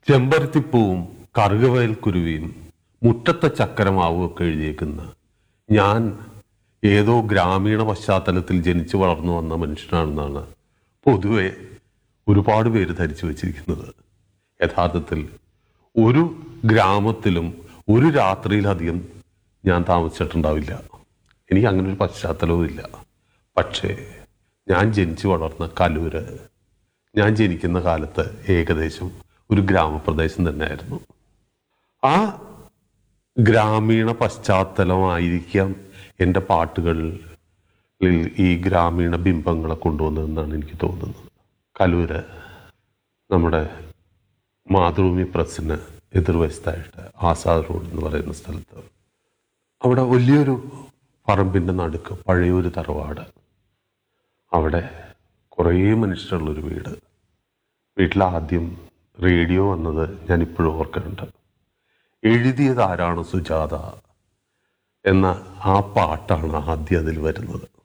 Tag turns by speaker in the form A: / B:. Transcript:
A: ചെമ്പരത്തിപ്പൂവും കറുകവയൽ കുരുവിയും മുറ്റത്തെ ചക്കരമാവുമൊക്കെ എഴുതിയേക്കുന്ന ഞാൻ ഏതോ ഗ്രാമീണ പശ്ചാത്തലത്തിൽ ജനിച്ചു വളർന്നു വന്ന മനുഷ്യനാണെന്നാണ് പൊതുവെ ഒരുപാട് പേര് ധരിച്ചു വച്ചിരിക്കുന്നത് യഥാർത്ഥത്തിൽ ഒരു ഗ്രാമത്തിലും ഒരു രാത്രിയിലധികം ഞാൻ താമസിച്ചിട്ടുണ്ടാവില്ല എനിക്ക് അങ്ങനെ ഒരു പശ്ചാത്തലവും ഇല്ല പക്ഷേ ഞാൻ ജനിച്ചു വളർന്ന കലൂര് ഞാൻ ജനിക്കുന്ന കാലത്ത് ഏകദേശം ഒരു ഗ്രാമപ്രദേശം തന്നെയായിരുന്നു ആ ഗ്രാമീണ പശ്ചാത്തലമായിരിക്കാം എൻ്റെ പാട്ടുകളിൽ ഈ ഗ്രാമീണ ബിംബങ്ങളെ കൊണ്ടുവന്നതെന്നാണ് എനിക്ക് തോന്നുന്നത് കലൂര് നമ്മുടെ മാതൃഭൂമി പ്രസ്സിന് എതിർവശത്തായിട്ട് ആസാദ് റോഡ് എന്ന് പറയുന്ന സ്ഥലത്ത് അവിടെ വലിയൊരു പറമ്പിൻ്റെ നടുക്ക് പഴയൊരു തറവാട് അവിടെ കുറേ മനുഷ്യരുള്ളൊരു വീട് വീട്ടിൽ ആദ്യം റേഡിയോ വന്നത് ഞാൻ ഇപ്പോഴും ഓർക്കുന്നുണ്ട് എഴുതിയത് ആരാണ് സുജാത എന്ന ആ പാട്ടാണ് ആദ്യം അതിൽ വരുന്നത്